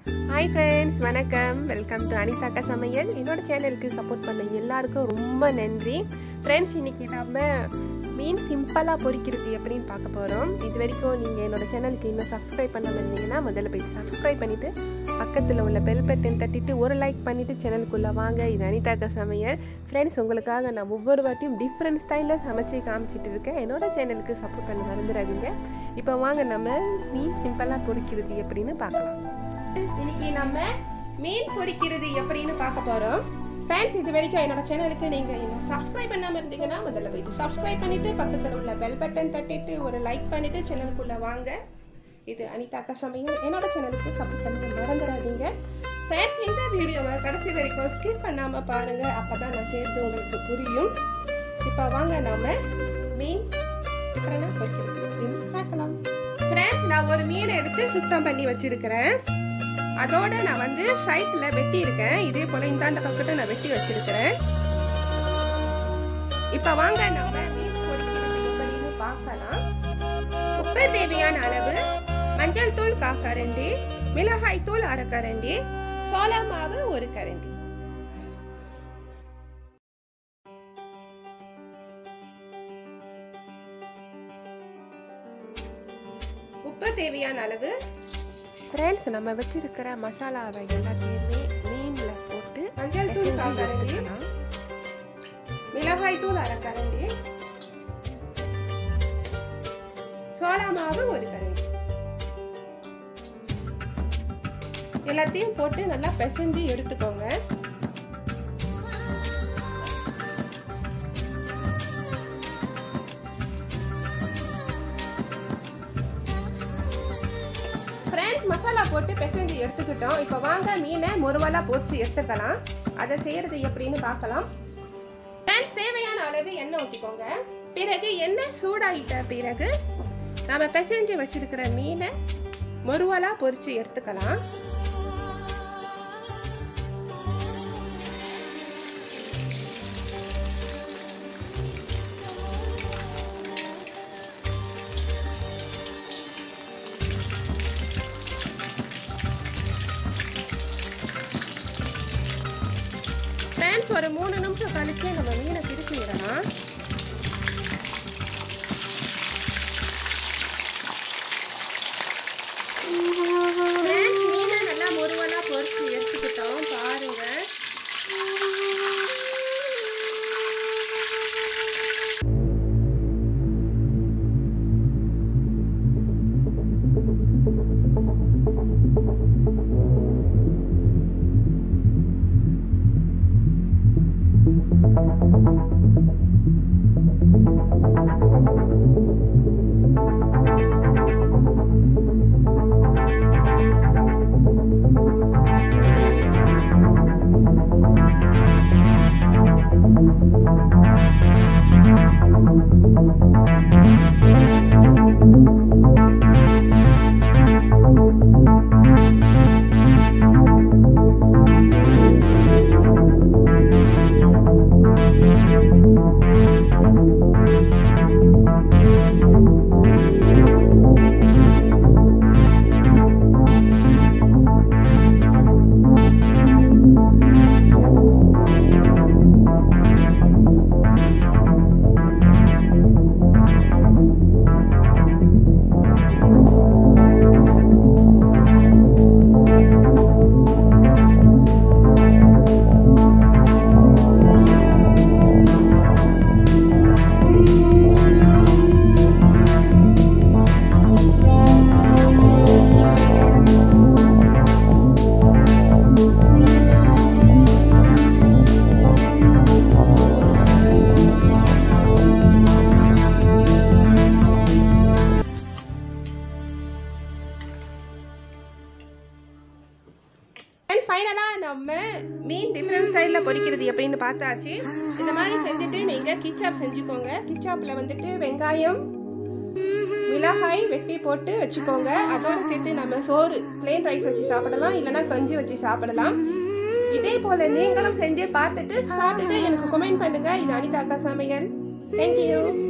hi friends வணக்கம் welcome to அனிதாக்கா சமையல் என்னோட சேனலுக்கு சப்போர்ட் பண்ண எல்லாருக்கும் ரொம்ப நன்றி ஃப்ரெண்ட்ஸ் இன்னைக்கு நம்ம மீன் சிம்பிளாக பொரிக்கிறது எப்படின்னு பார்க்க போகிறோம் இது வரைக்கும் நீங்கள் என்னோட சேனலுக்கு இன்னும் சப்ஸ்கிரைப் பண்ணாமல் இருந்தீங்கன்னா முதல்ல போய் சப்ஸ்கிரைப் பண்ணிவிட்டு பக்கத்தில் உள்ள பெல் பட்டன் தட்டிட்டு ஒரு லைக் பண்ணிவிட்டு சேனலுக்குள்ளே வாங்க இது அனிதாக்கா சமையல் ஃப்ரெண்ட்ஸ் உங்களுக்காக நான் ஒவ்வொரு வாட்டியும் டிஃப்ரெண்ட் ஸ்டைலில் சமைச்சு காமிச்சிட்டு இருக்கேன் என்னோட சேனலுக்கு சப்போர்ட் பண்ண மறந்துடாதீங்க இப்போ வாங்க நம்ம மீன் சிம்பிளாக பொரிக்கிறது எப்படின்னு பார்க்கலாம் இன்னைக்கு நம்ம மீன் பொரிக்கிறது எப்படின்னு பார்க்க போறோம் ஃப்ரெண்ட்ஸ் இது வரைக்கும் என்னோட சேனலுக்கு நீங்க இன்னும் சப்ஸ்கிரைப் பண்ணாம இருந்தீங்கன்னா முதல்ல போயிட்டு சப்ஸ்கிரைப் பண்ணிட்டு பக்கத்துல உள்ள பெல் பட்டன் தட்டிட்டு ஒரு லைக் பண்ணிட்டு சேனலுக்குள்ள வாங்க இது அனிதாக்கா சமையல் என்னோட சேனலுக்கு சப்போர்ட் பண்ண மறந்துடாதீங்க ஃப்ரெண்ட்ஸ் இந்த வீடியோவை கடைசி வரைக்கும் ஸ்கிப் பண்ணாம பாருங்க அப்பதான் நான் சேர்த்து உங்களுக்கு புரியும் இப்போ வாங்க நாம மீன் டிஃப்ரெண்டாக பொரிக்கிறது அப்படின்னு பார்க்கலாம் ஃப்ரெண்ட்ஸ் நான் ஒரு மீனை எடுத்து சுத்தம் பண்ணி வச்சிருக்கிறேன் அதோட நான் வந்து சைட்ல வெட்டி இருக்கேன் இதே போல இந்தாண்ட பக்கத்தை நான் வெட்டி வச்சிருக்கிறேன் இப்ப வாங்க நம்ம மீன் பொரிக்கிறது எப்படின்னு பார்க்கலாம் உப்பு தேவையான அளவு மஞ்சள் தூள் காக்கரண்டி மிளகாய் தூள் அரை கரண்டி சோள மாவு ஒரு கரண்டி உப்பு தேவையான அளவு ஃப்ரெண்ட்ஸ் நம்ம வச்சிருக்கிற மசாலாவை எல்லாத்தையுமே மீன்ல போட்டு மஞ்சள் தூள் காக்கரண்டி மிளகாய் தூள் அரை கரண்டி சோளா மாவு ஒரு கரண்டி எல்லாத்தையும் போட்டு நல்லா பிசைஞ்சு எடுத்துக்கோங்க ஃப்ரெண்ட்ஸ் மசாலா போட்டு பிசைஞ்சு எடுத்துக்கிட்டோம் இப்போ வாங்க மீனை முருவலா பொரிச்சு எடுத்துக்கலாம் அதை செய்யறது எப்படின்னு பார்க்கலாம் ஃப்ரெண்ட்ஸ் தேவையான அளவு எண்ணெய் ஊற்றிக்கோங்க பிறகு எண்ணெய் சூடாயிட்ட பிறகு நாம பிசைஞ்சு வச்சிருக்கிற மீனை முருவலா பொரிச்சு எடுத்துக்கலாம் ஃப்ரெண்ட்ஸ் ஒரு மூணு நிமிஷம் கழிச்சு நம்ம மீனை திருப்பி விடலாம் ஃப்ரெண்ட்ஸ் மீனை நல்லா முருவலா பொரிச்சு எடுத்துக்கிட்டோம் பாருங்க ஃபைனலாக நம்ம மீன் டிஃப்ரெண்ட் ஸ்டைலில் பொரிக்கிறது எப்படின்னு பார்த்தாச்சு இந்த மாதிரி செஞ்சுட்டு நீங்கள் கிச்சாப் செஞ்சுக்கோங்க கிச்சாப்பில் வந்துட்டு வெங்காயம் மிளகாய் வெட்டி போட்டு வச்சுக்கோங்க அதோட சேர்த்து நம்ம சோறு பிளேன் ரைஸ் வச்சு சாப்பிடலாம் இல்லைன்னா கஞ்சி வச்சு சாப்பிடலாம் இதே போல நீங்களும் செஞ்சு பார்த்துட்டு சாப்பிட்டுட்டு எனக்கு கமெண்ட் பண்ணுங்க இது அனிதா அக்கா சமையல் தேங்க்யூ